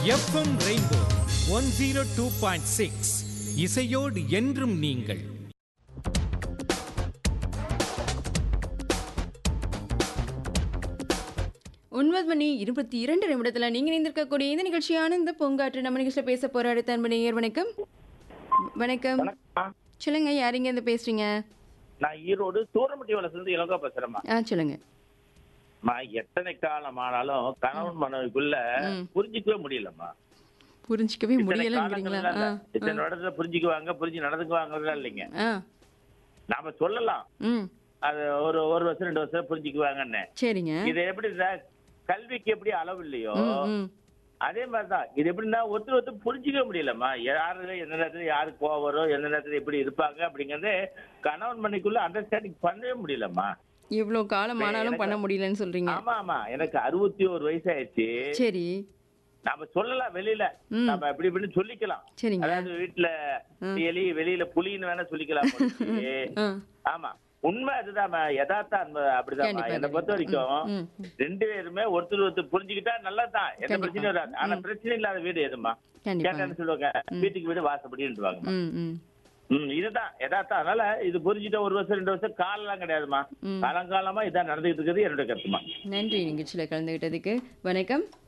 FM rainbow one zero two point six இசையோடு என்றும் நீங்கள் ஒன்பது மணி இருபத்தி இரண்டு நிமிடத்தில் நீங்கள் இணைந்திருக்கக்கூடிய இந்த நிகழ்ச்சியான இந்த பூங்காற்று நம்ம நிகழ்ச்சியில் பேச போகிற அடுத்த அன்பு நேயர் வணக்கம் வணக்கம் வணக்கம் சொல்லுங்க யாரிங்க இருந்து பேசுறீங்க நான் ஈரோடு சூரமட்டி வளர்ந்து இலங்கா பேசுறேம்மா ஆ சொல்லுங்க அம்மா, எத்தனை காலம் ஆனாலும் கணவன் மனைவிக்குள்ள ம். புரிஞ்சிக்கவே முடியலம்மா புரிஞ்சிக்கவே இத்தனை முடியலங்கிறீங்களா காலங்கள்ல ஆ இல்ல. இத்தனை இடத்துல புரிஞ்சுக்குவாங்க புரிஞ்சு நடந்துக்குவாங்க இல்லைங்க ஆ நாம சொல்லலாம் ம் அது ஒரு ஒரு வருஷம் ரெண்டு வருஷம் புரிஞ்சுக்குவாங்கன்னு சரிங்க இது எப்படி இருந்தா, கல்விக்கு எப்படி அளவு இல்லையோ ம் ம் அதே மாதிரிதான் இது எப்படின்னா ஒருத்தர் ஒருத்தர் புரிஞ்சிக்க முடியலம்மா யாருல எந்த நேரத்துல யாருக்கு கோவம் வரும் எந்த நேரத்துல எப்படி இருப்பாங்க அப்படிங்கறது கணவன் மனைக்குள்ள அண்டர்ஸ்டாண்டிங் பண்ணவே முடியலம்மா இவ்வளோ காலம் ஆனாலும் பண்ண முடியலன்னு சொல்றீங்க ஆமா ஆமா எனக்கு அறுபத்தி ஒரு வயசாயிடுச்சு சரி நாம சொல்லலாம் வெளியில ம். நம்ம எப்படி இப்படின்னு சொல்லிக்கலாம் சரிங்க அதாவது வீட்டுல எலி வெளியில புலின்னு வேணா சொல்லிக்கலாம் போல. ஆ ஆமா உண்மை அதுதான் யதார்த்தம் அந்த- அப்படிதான் கண்டிப்பா, என்னை பொறுத்த வரைக்கும் ம், ரெண்டு பேருமே ஒருத்தர் ஒருத்தர் புரிஞ்சுக்கிட்டா நல்லதுதான் எந்த கண்டிப்பா. பிரச்சனையும் வராது ஆனா பிரச்சனை இல்லாத வீடு எதுமா கண்டிப்பா கேட்டான்னு சொல்லுவாங்க வீட்டுக்கு வீடு வாசப்படின்னுவாங்க ம் ம் ம் இதுதான் யதார்த்தம் அதனால இது புரிஞ்சுட்டா ஒரு வருஷம் ரெண்டு வருஷம் காலம்லாம் கிடையாதுமா ம். காலங்காலமா இதான் நடந்துகிட்டு இருக்குது என்னோட கருத்துமா நன்றி நிகழ்ச்சியில் கலந்துக்கிட்டதுக்கு வணக்கம்